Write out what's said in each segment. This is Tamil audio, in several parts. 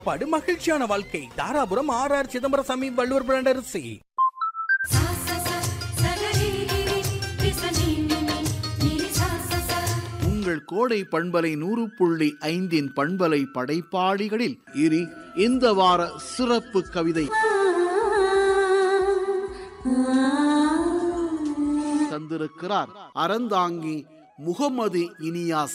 படுமகிழ்ச்சியான வாழ்க்கை Dharapuram R R Chidambarasamy Valluvar brand அரிசி सा सा सा सगरिरि विसनिनि निरि सा सा सा உங்கள் கோடை பண்பலை நூறு புள்ளி ஐந்தின் பண்பலை படைப்பாளிகளில் இனி இந்த வார சிறப்பு கவிதை தந்திருக்கிறார் அறந்தாங்கி முகமது இனியாஸ்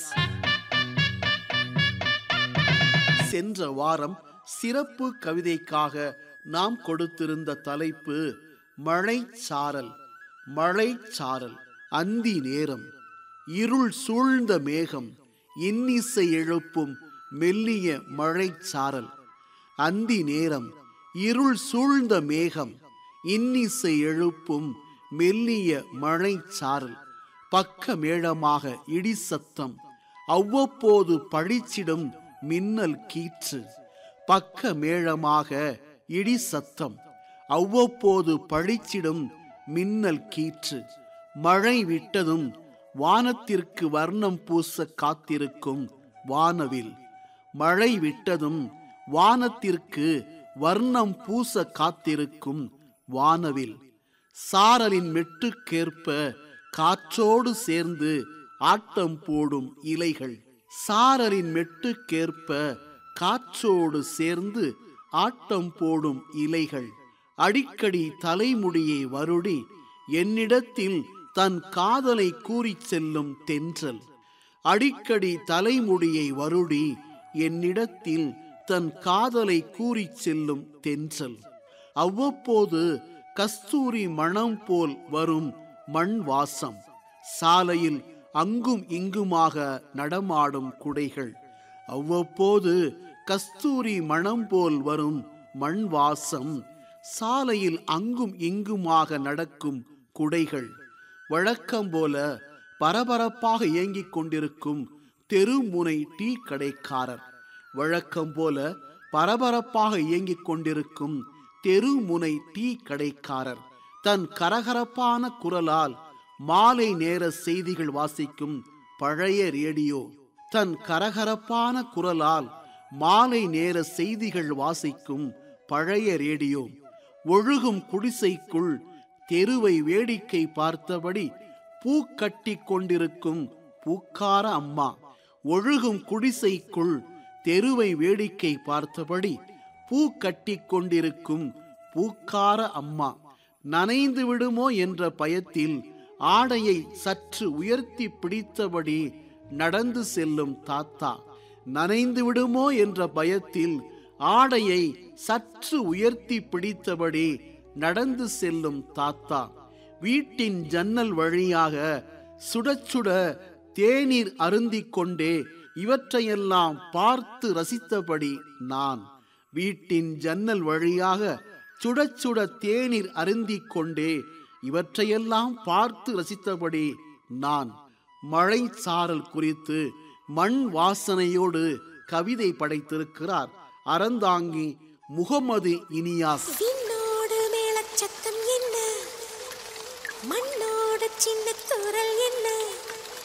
சென்ற வாரம் சிறப்பு கவிதைக்காக நாம் கொடுத்திருந்த தலைப்பு மழைச்சாரல் மழைச்சாரல் அந்தி நேரம் இருள் சூழ்ந்த மேகம் இன்னிசை எழுப்பும் மெல்லிய மழைச்சாரல் அந்தி நேரம் இருள் சூழ்ந்த மேகம் இன்னிசை எழுப்பும் மெல்லிய மழைச்சாரல் பக்க மேளமாக இடி சத்தம் அவ்வப்போது பழிச்சிடும் மின்னல் கீற்று பக்க மேளமாக இடி சத்தம் அவ்வப்போது பழிச்சிடும் மின்னல் கீற்று மழை விட்டதும் வானத்திற்கு வர்ணம் பூச காத்திருக்கும் வானவில் மழை விட்டதும் வானத்திற்கு வர்ணம் பூச காத்திருக்கும் வானவில் சாரலின் மெட்டுக்கேற்ப காற்றோடு சேர்ந்து ஆட்டம் போடும் இலைகள் சாரலின் மெட்டுக்கேற்ப காற்றோடு சேர்ந்து ஆட்டம் போடும் இலைகள் அடிக்கடி தலைமுடியை வருடி என்னிடத்தில் தன் காதலை கூறிச் செல்லும் தென்றல் அடிக்கடி தலைமுடியை வருடி என்னிடத்தில் தன் காதலை கூறிச் செல்லும் தென்றல் அவ்வப்போது கஸ்தூரி மணம் போல் வரும் மண் வாசம் சாலையில் அங்கும் இங்குமாக நடமாடும் குடைகள் அவ்வப்போது கஸ்தூரி மணம் போல் வரும் மண் வாசம் சாலையில் அங்கும் இங்குமாக நடக்கும் குடைகள் வழக்கம் போல பரபரப்பாக இயங்கிக் கொண்டிருக்கும் தெருமுனை டீ கடைக்காரர் வழக்கம் போல பரபரப்பாக இயங்கிக் கொண்டிருக்கும் தெருமுனை டீ கடைக்காரர் தன் கரகரப்பான குரலால் மாலை நேர செய்திகள் வாசிக்கும் பழைய ரேடியோ தன் கரகரப்பான குரலால் மாலை நேர செய்திகள் வாசிக்கும் பழைய ரேடியோ ஒழுகும் குடிசைக்குள் தெருவை வேடிக்கை பார்த்தபடி பூ கட்டி கொண்டிருக்கும் பூக்கார அம்மா ஒழுகும் குடிசைக்குள் தெருவை வேடிக்கை பார்த்தபடி பூ கட்டி கொண்டிருக்கும் பூக்கார அம்மா நனைந்து விடுமோ என்ற பயத்தில் ஆடையை சற்று உயர்த்தி பிடித்தபடி நடந்து செல்லும் தாத்தா நனைந்து விடுமோ என்ற பயத்தில் ஆடையை சற்று உயர்த்தி பிடித்தபடி நடந்து செல்லும் தாத்தா வீட்டின் ஜன்னல் வழியாக சுட சுட தேநீர் அருந்திக் கொண்டே இவற்றையெல்லாம் பார்த்து ரசித்தபடி நான் வீட்டின் ஜன்னல் வழியாக சுட சுட தேநீர் அருந்திக் கொண்டே இவற்றையெல்லாம் பார்த்து ரசித்தபடி நான் மழை சாரல் குறித்து மண் வாசனையோடு கவிதை படைத்திருக்கிறார் அறந்தாங்கி முகமது இனியாஸ் விண்ணோடு மேலச்சத்தம் என்ன மண்ணோடு சின்ன துரல் என்ன